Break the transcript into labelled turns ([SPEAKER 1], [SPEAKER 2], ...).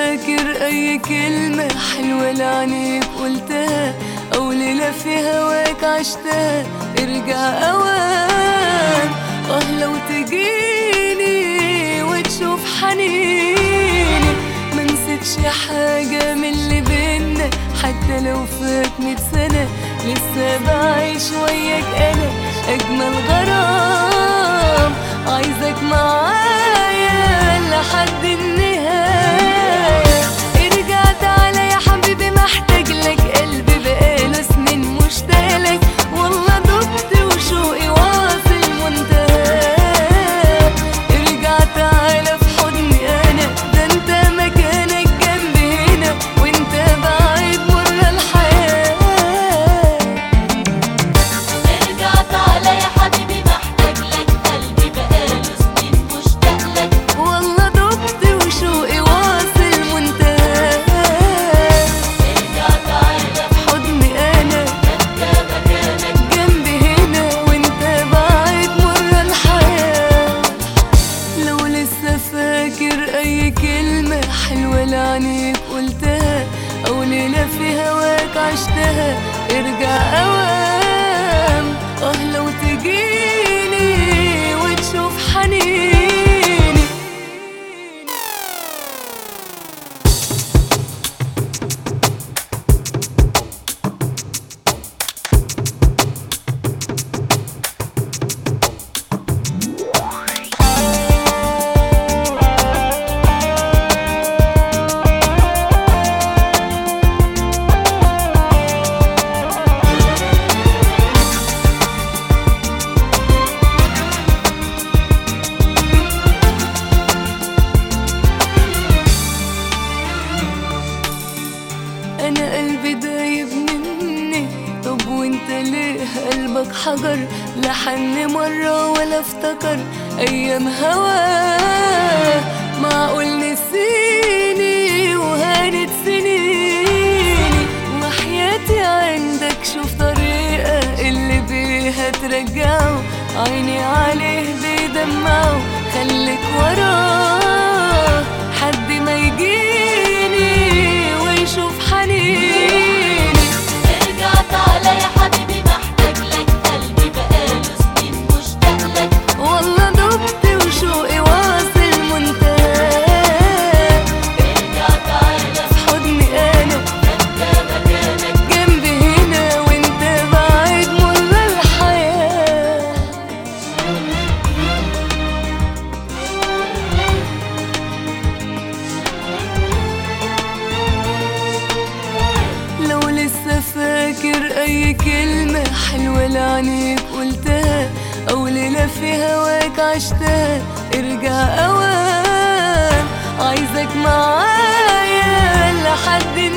[SPEAKER 1] فاكر اي كلمة حلوة لعنيك قلتها او ليلة في هواك عشتها ارجع اوام اه لو تجيني وتشوف حنيني منسيتش حاجة من اللي بينا حتى لو فات مية سنة لسه بعيش وياك انا اجمل غرام عايزك معايا لحد النهاية ارجع تعالى يا حبيبي محتاج لك قلبي بقاله سنين مشتاق لك والله دبت وشوقي واصل منتهى ارجع تعالى في حضني انا ده انت مكانك جنبي هنا وانت بعيد مر الحياه
[SPEAKER 2] ارجع تعالى يا حبيبي محتاج لك قلبي بقاله سنين مشتاق لك
[SPEAKER 1] والله دبت وشوقي واصل منتهى
[SPEAKER 2] ارجع تعالى
[SPEAKER 1] حضني انا
[SPEAKER 2] انت مكانك
[SPEAKER 1] جنبي هنا وانت بعيد مر الحياة لو لسه فاكر اي كلمة حلوة لعنيك قلتها او ليلة في هواك عشتها ارجع اوام اه لو تجيني وتشوف حنيني انا قلبي دايب مني طب وانت ليه قلبك حجر لا حن مرة ولا افتكر ايام هواه معقول نسيني وهانت سنيني وحياتي عندك شوف طريقة اللي بيها ترجعه عيني عليه بيدمعه خليك وراه حد ما يجيني ويشوف حنيني
[SPEAKER 2] ارجع تعالى يا حبيبي محتاج لك قلبي بقاله سنين مشتاق لك
[SPEAKER 1] والله دبت وشوقي واصل منتهى
[SPEAKER 2] ارجع تعالى
[SPEAKER 1] في حضني انا
[SPEAKER 2] انت مكانك
[SPEAKER 1] جنبي هنا وانت بعيد مر الحياة لو لسه فاكر اي كلمة حلوة لعنيك قلتها او ليلة في هواك عشتها ارجع اوام عايزك معايا لحد